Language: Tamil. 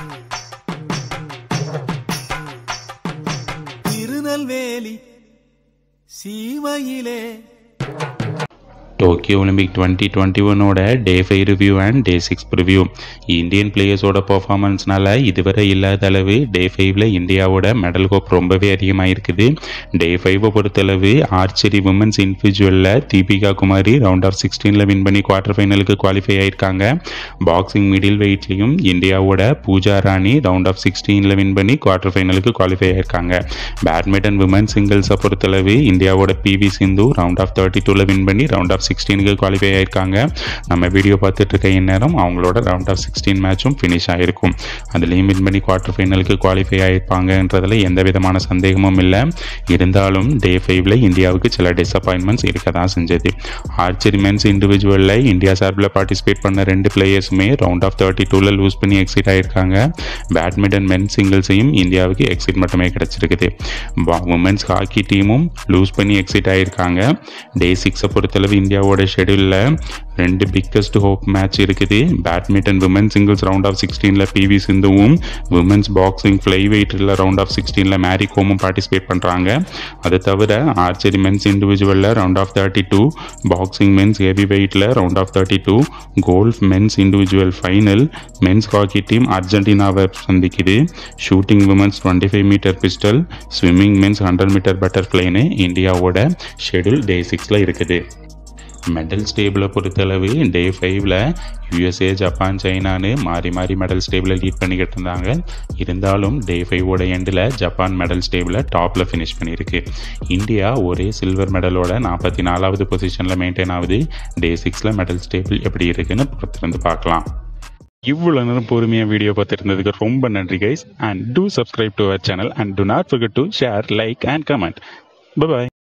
திருநெல்வேலி சீமையிலே டோக்கியோ ஒலிம்பிக் டுவெண்ட்டி டுவெண்ட்டி ஒன்னோட day five review and day six preview Indian பிளேயர்ஸோட பர்ஃபார்மன்ஸ்னால இதுவரை இல்லாத அளவு டே ஃபைவ்ல இந்தியாவோட மெடல் ஹோப் ரொம்பவே அதிகமாக இருக்குது டே ஃபைவை பொறுத்தளவு ஆர்ச்சரி உமன்ஸ் இண்டிவிஜுவலில் தீபிகா குமாரி ரவுண்ட் ஆஃப் சிக்ஸ்டீனில் வின் பண்ணி குவார்டர் ஃபைனலுக்கு குவாலிஃபை ஆயிருக்காங்க பாக்ஸிங் மிடில் வெயிட்லையும் இந்தியாவோட பூஜா ராணி ரவுண்ட் ஆஃப் சிக்ஸ்டீனில் வின் பண்ணி குவார்டர் ஃபைனலுக்கு குவாலிஃபை ஆயிருக்காங்க பேட்மிண்டன் விமன் சிங்கிள்ஸை பொறுத்தளவு இந்தியாவோட P V Sindhu round of thirty டூவில் வின் பண்ணி ரவுண்ட் ஆஃப் சிக்ஸ்டீனுக்கு குவாலிஃபை ஆயிருக்காங்க நம்ம வீடியோ பார்த்துட்டு இருக்க இந்நேரம் அவங்களோட ரவுண்ட் ஆஃப் சிக்ஸ்டீன் மேட்சும் ஃபினிஷ் ஆயிருக்கும் அதுலேயும் வின் பண்ணி குவார்டர் ஃபைனலுக்கு குவாலிஃபை ஆயிருப்பாங்கன்றதுல எந்த விதமான சந்தேகமும் இல்லை இருந்தாலும் டே ஃபைவ்ல இந்தியாவுக்கு சில டிசப்பாயின்மெண்ட்ஸ் இருக்க தான் செஞ்சது ஆர்ச்சரி மென்ஸ் இண்டிவிஜுவலில் இந்தியா சார்பில் பார்ட்டிசிபேட் பண்ண ரெண்டு பிளேயர்ஸுமே ரவுண்ட் ஆஃப் தேர்ட்டி டூவில் லூஸ் பண்ணி எக்ஸிட் ஆயிருக்காங்க பேட்மிண்டன் மென் சிங்கிள்ஸையும் இந்தியாவுக்கு எக்ஸிட் மட்டுமே கிடைச்சிருக்குது உமன்ஸ் ஹாக்கி டீமும் லூஸ் பண்ணி எக்ஸிட் ஆயிருக்காங்க டே சிக்ஸை பொறுத்தளவு இந்தியாவோட ஷெடியூலில் ரெண்டு பிக்கஸ்ட் ஹோப் மேட்ச் இருக்குது badminton women singles round of சிக்ஸ்டீனில் பிவி சிந்துவும் விமன்ஸ் பாக்ஸிங் ஃப்ளை வெயிட்டில் ரவுண்ட் ஆஃப் சிக்ஸ்டீனில் மேரி கோமும் பார்ட்டிசிபேட் பண்ணுறாங்க அது தவிர ஆர்ச்சரி மென்ஸ் இண்டிவிஜுவலில் round of thirty two boxing men's heavy வெயிட்டில் round of thirty two golf men's individual final men's hockey team அர்ஜென்டினாவை சந்திக்குது shooting women's twenty five metre pistol swimming men's hundred metre பட்டர்ஃப்ளைன்னு இந்தியாவோட ஷெடியூல் டே சிக்ஸில் இருக்குது மெடல் ஸ்டேபிளை பொறுத்தளவு டே ஃபைவ்ல யூஎஸ்ஏ ஜப்பான் சைனான்னு மாறி மாறி மெடல் ஸ்டேபிளை லீட் பண்ணிக்கிட்டு இருந்தாங்க இருந்தாலும் டே ஃபைவோட எண்டில் ஜப்பான் மெடல் ஸ்டேபிளை டாப்பில் ஃபினிஷ் பண்ணியிருக்கு இந்தியா ஒரே சில்வர் மெடலோட நாற்பத்தி நாலாவது பொசிஷனில் மெயின்டைன் ஆகுது டே சிக்ஸில் மெடல் ஸ்டேபிள் எப்படி இருக்குன்னு பொறுத்திருந்து பார்க்கலாம் இவ்வளோ நேரம் பொறுமையாக வீடியோ பார்த்துருந்ததுக்கு ரொம்ப நன்றி guys and do subscribe to our channel and do not forget to share like and comment bye